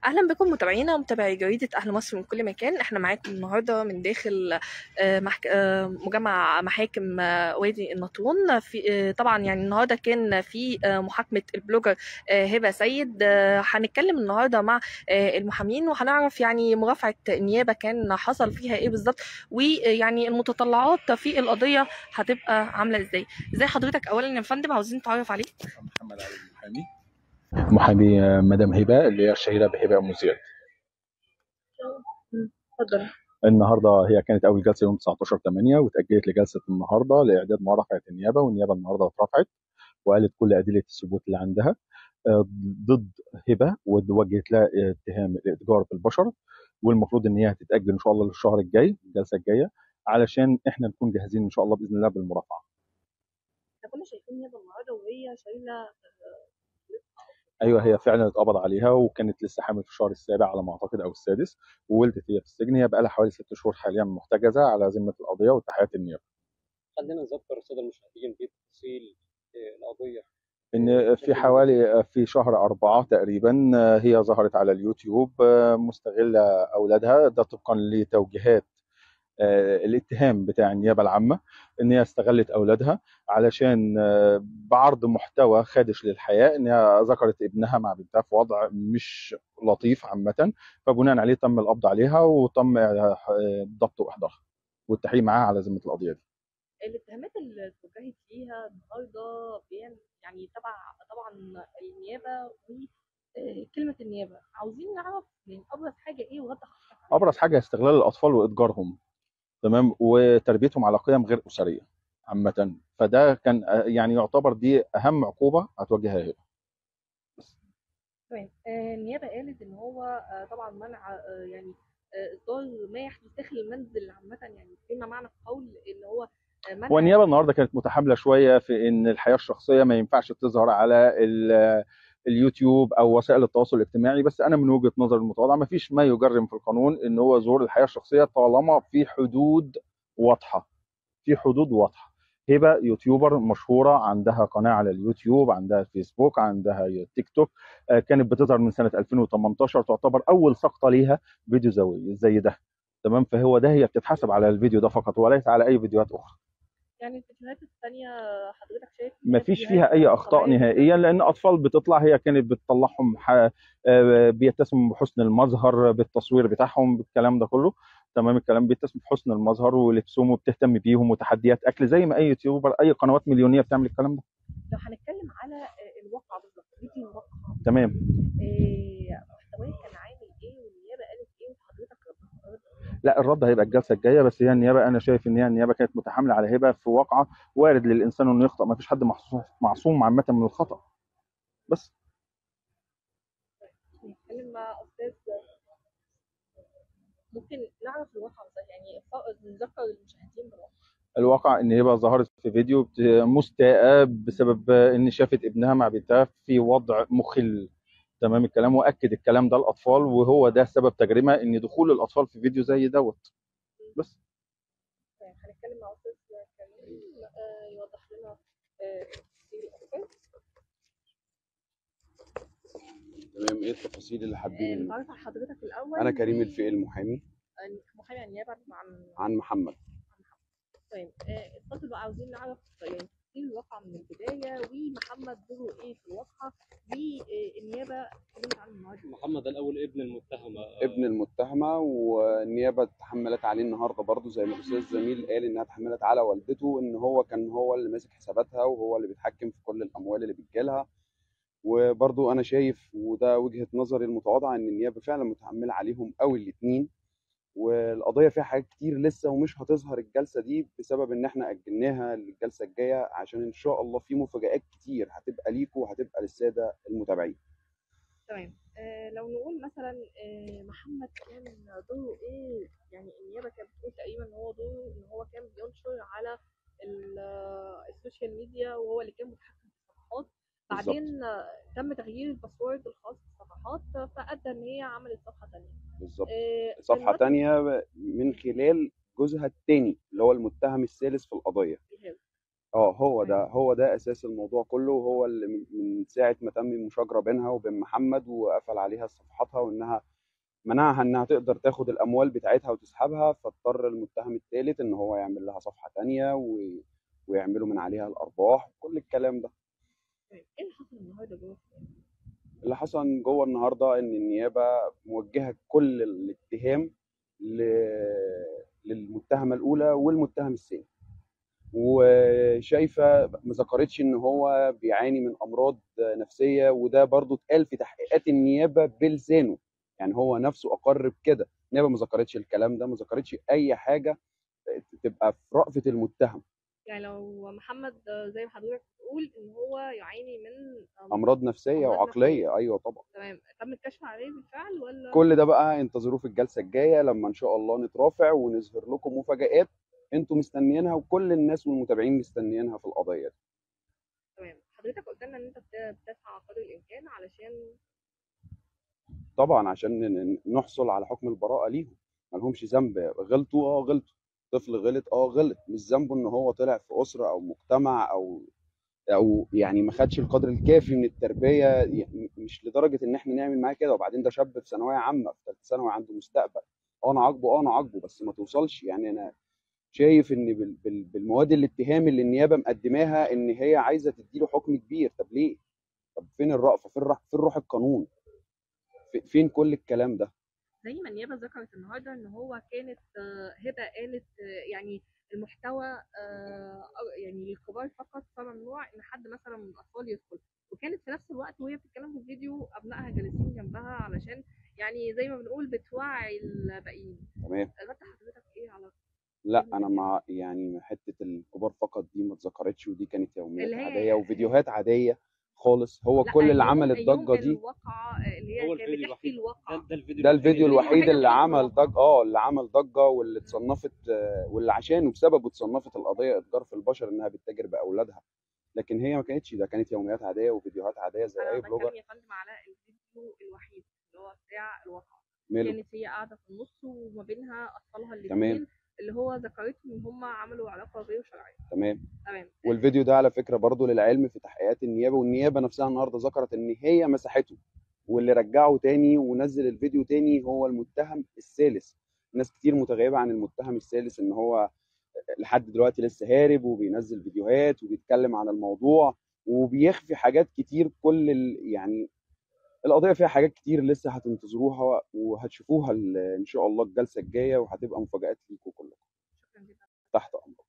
اهلا بكم متابعينا ومتابعي جريده اهل مصر من كل مكان احنا معاكم النهارده من داخل آه، محك... آه، مجمع محاكم آه، وادي النطرون في آه، طبعا يعني النهارده كان في آه، محاكمه البلوجر آه، هبه سيد آه، هنتكلم النهارده مع آه، المحامين وهنعرف يعني مرافعه النيابه كان حصل فيها ايه بالظبط ويعني المتطلعات في القضيه هتبقى عامله ازاي ازاي حضرتك اولا يا فندم عاوزين نتعرف عليك محمد علي المحامي محامي آه، مدام هبه اللي هي الشهيره بهبه ام زياد اتفضل النهارده هي كانت اول جلسه يوم 19 8 واتاجلت لجلسه النهارده لاعداد مرافعه النيابه والنيابه النهارده اترفعت وقالت كل ادله الثبوت اللي عندها آه، ضد هبه ووجهت لها اتهام الاتجار بالبشر والمفروض ان هي هتتاجل ان شاء الله للشهر الجاي الجلسه الجايه علشان احنا نكون جاهزين ان شاء الله باذن الله بالمرافعه احنا كنا شايفين نيابه النهارده وهي شايله ايوه هي فعلا اتقبض عليها وكانت لسه حامل في الشهر السابع على ما اعتقد او السادس وولدت هي في السجن هي بقى لها حوالي ست شهور حاليا محتجزه على ذمه القضيه وتحيات النيابه خلينا نذكر الساده المشاهدين بتفاصيل آه، القضيه ان في حوالي في شهر أربعة تقريبا هي ظهرت على اليوتيوب مستغله اولادها ده طبقا لتوجيهات آه، الاتهام بتاع النيابه العامه ان هي استغلت اولادها علشان آه، بعرض محتوى خادش للحياه ان هي ذكرت ابنها مع بنتها في وضع مش لطيف عامه فبناء عليه تم القبض عليها وتم آه، ضبط واحضارها والتحقيق معاها على ذمه القضيه دي الاتهامات اللي اتوجهت ليها النهارده بيان يعني تبع طبعا النيابه وكلمه النيابه عاوزين نعرف من ابرز حاجه ايه ورد حضرتك عليها. ابرز حاجه استغلال الاطفال واتجارهم تمام وتربيتهم على قيم غير اسريه عامه فده كان آه، يعني يعتبر دي اهم عقوبه هتواجهها هي تمام آه، النيابه قالت ان هو آه، طبعا منع آه، يعني آه، اصدار ما يحدث داخل المنزل عامه يعني فيما معنى القول ان هو آه، منع والنيابه النهارده كانت متحامله شويه في ان الحياه الشخصيه ما ينفعش تظهر على ال- اليوتيوب او وسائل التواصل الاجتماعي بس انا من وجهه نظري المتواضعه ما فيش ما يجرم في القانون ان هو ظهور الحياه الشخصيه طالما في حدود واضحه في حدود واضحه هبه يوتيوبر مشهوره عندها قناه على اليوتيوب عندها فيسبوك عندها تيك توك آه، كانت بتظهر من سنه 2018 تعتبر اول سقطه ليها فيديو زي زي ده تمام فهو ده هي بتتحاسب على الفيديو ده فقط وليس على اي فيديوهات اخرى يعني الفيديوهات الثانيه حضرتك شايف ما فيش فيديوهات فيها اي اخطاء طبيعية جداً؟ نهائيا لان اطفال بتطلع هي كانت بتطلعهم ح- آه، بيتسموا بحسن المظهر بالتصوير بتاعهم بالكلام ده كله تمام الكلام بيتسموا بحسن المظهر ولبسهم وبتهتم بيهم وتحديات اكل زي ما اي يوتيوبر اي قنوات مليونيه بتعمل الكلام ده لو هنتكلم على آه، الواقع بالظبط فيديو الواقع تمام آه، محتواه كان عامل ايه والنيابه قالت ايه وحضرتك ردت لا الرد هيبقى الجلسه الجايه بس هي النيابه انا شايف ان هي النيابه كانت متحامله على هبه في واقعه وارد للانسان انه يخطا ما فيش حد معصوم معصوم عامه من الخطا بس نتكلم مع استاذ ممكن نعرف الواقع ازاي يعني ف- نذكر المشاهدين بالواقع الواقع ان هبه ظهرت في فيديو بت- مستاءة بسبب ان شافت ابنها مع بنتها في وضع مخل تمام الكلام واكد الكلام ده الاطفال وهو ده سبب تجربه ان دخول الاطفال في فيديو زي دوت بس طيب هنتكلم مع استاذ كريم آه، يوضح لنا آه، تفاصيل اكتر تمام ايه التفاصيل اللي آه، حابين نتعرف على حضرتك الاول انا كريم الفقي المحامي آه، محامي النيابه عن عن محمد طيب آه، اتفضل بقى عاوزين نعرف يعني تفاصيل الواقعة من البداية ومحمد دوره ايه في الواقعة والنيابة اتكلمت عنه النهارده محمد الاول ابن المتهمه آه، ابن المتهمه والنيابه تحملت عليه النهارده برضو زي ما الاستاذ زميل قال انها تحملت على والدته ان هو كان هو اللي ماسك حساباتها وهو اللي بيتحكم في كل الاموال اللي بتجيلها وبرضو انا شايف وده وجهه نظري المتواضعه ان النيابه فعلا متحمله عليهم قوي الاثنين والقضيه فيها حاجات كتير لسه ومش هتظهر الجلسه دي بسبب ان احنا اجلناها للجلسه الجايه عشان ان شاء الله في مفاجآت كتير هتبقى ليكوا وهتبقى للساده المتابعين تمام آه لو نقول مثلا آه محمد كان دوره ايه يعني النيابة كانت بتقول تقريبا ان هو دوره ان هو كان بينشر على ال- آه، السوشيال ميديا وهو اللي كان متحكم في الصفحات بعدين آه، تم تغيير الباسورد الخاص بالصفحات آه، فأدى ان هي عملت صفحة تانية بالظبط آه، صفحه دلوقتي تانية من خلال جوزها التاني اللي هو المتهم الثالث في القضيه بيهاوي. اه هو ده هو ده اساس الموضوع كله وهو اللي من من ساعه ما تم المشاجره بينها وبين محمد وقفل عليها صفحاتها وانها منعها انها تقدر تاخد الاموال بتاعتها وتسحبها فاضطر المتهم الثالث ان هو يعمل لها صفحه تانية و... ويعملوا من عليها الارباح وكل الكلام ده طيب ايه اللي حصل النهارده جوه اللي حصل جوه النهارده ان النيابه موجهه كل الاتهام ل... للمتهمه الاولى والمتهم الثاني وشايفه ما ذكرتش ان هو بيعاني من امراض نفسيه وده برضو اتقال في تحقيقات النيابه بلسانه يعني هو نفسه اقر بكده النيابه ما ذكرتش الكلام ده ما ذكرتش اي حاجه تبقى في رأفه المتهم يعني لو محمد زي ما حضرتك بتقول ان هو يعاني من امراض نفسيه أمراض وعقليه ايوه طبعا تمام تم الكشف عليه بالفعل ولا كل ده بقى انتظروه في الجلسه الجايه لما ان شاء الله نترافع ونظهر لكم مفاجآت انتوا مستنيينها وكل الناس والمتابعين مستنيينها في القضيه دي تمام حضرتك قلت لنا ان انت بت- بتسعى قدر الامكان علشان طبعا عشان ن- ن- نحصل على حكم البراءه ليهم ما لهمش ذنب غلطوا اه غلطوا طفل غلط اه غلط مش ذنبه ان هو طلع في اسره او مجتمع او او يعني ما خدش القدر الكافي من التربيه يعني مش لدرجه ان احنا نعمل معاه كده وبعدين ده شاب في ثانويه عامه في ثالثه ثانوي عنده مستقبل اه انا عاقبه اه انا عاقبه بس ما توصلش يعني انا شايف ان بال- بال- بالمواد الاتهام اللي النيابه مقدماها ان هي عايزه تديله حكم كبير طب ليه؟ طب فين الرأفه؟ فين روح فين روح القانون؟ في- فين كل الكلام ده؟ زي ما النيابه ذكرت النهارده ان هو كانت آه، هبه قالت آه، يعني المحتوى آه، يعني للكبار فقط فممنوع ان حد مثلا من الاطفال يدخل وكانت في نفس الوقت وهي بتتكلم في الفيديو ابنائها جالسين جنبها علشان يعني زي ما بنقول بتوعي الباقيين تمام؟ رد حضرتك ايه على لا انا مع يعني حته الكبار فقط دي ما اتذكرتش ودي كانت يوميات اللي هي- عاديه وفيديوهات عاديه خالص هو لا، كل اللي يوم- عمل يوم الضجه دي الواقعة اللي هي هو كانت الفيديو بتحكي الوحيد الواقعة ده, ده الفيديو ده الفيديو الوحيد الوحيد اللي اللي عمل بيحكي ضجه اه اللي عمل ضجه واللي اتصنفت آه، واللي عشانه بسببه اتصنفت القضيه اتجار في البشر انها بتتاجر باولادها لكن هي ما كانتش ده كانت يوميات عاديه وفيديوهات عاديه زي انا اي بتكلم بلوجر يا فندم على الفيديو الوحيد اللي هو بتاع الواقعة ماله كانت هي قاعدة في النص وما بينها أطفالها تمام. الاثنين اللي هو ذكرته إن هم عملوا علاقة غير شرعية تمام تمام والفيديو ده على فكره برضو للعلم في تحقيقات النيابه والنيابه نفسها النهارده ذكرت ان هي مسحته واللي رجعه تاني ونزل الفيديو تاني هو المتهم الثالث ناس كتير متغيبه عن المتهم الثالث ان هو لحد دلوقتي لسه هارب وبينزل فيديوهات وبيتكلم عن الموضوع وبيخفي حاجات كتير كل ال... يعني القضيه فيها حاجات كتير لسه هتنتظروها وهتشوفوها ال- ان شاء الله الجلسه الجايه وهتبقى مفاجات ليكم كلكم شكرا جدا تحت امرك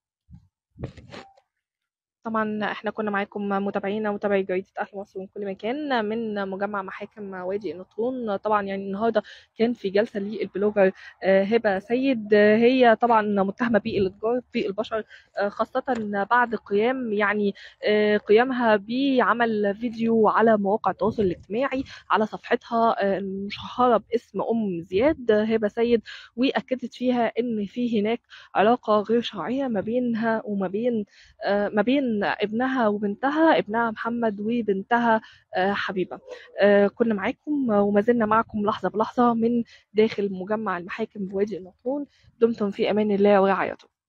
طبعا احنا كنا معاكم متابعينا متابعي جريدة أهل مصر من كل مكان من مجمع محاكم وادي النطرون طبعا يعني النهارده كان في جلسة للبلوجر آه، هبة سيد آه، هي طبعا متهمة بالإتجار في البشر آه، خاصة بعد قيام يعني آه، قيامها بعمل فيديو على مواقع التواصل الاجتماعي على صفحتها آه، المشهرة باسم أم زياد آه، هبة سيد وأكدت فيها إن في هناك علاقة غير شرعية ما بينها وما بين آه، ما بين ابنها وبنتها ابنها محمد وبنتها آه، حبيبة آه، كنا معاكم وما زلنا معكم لحظة بلحظة من داخل مجمع المحاكم بوادي النطرون دمتم في أمان الله ورعايته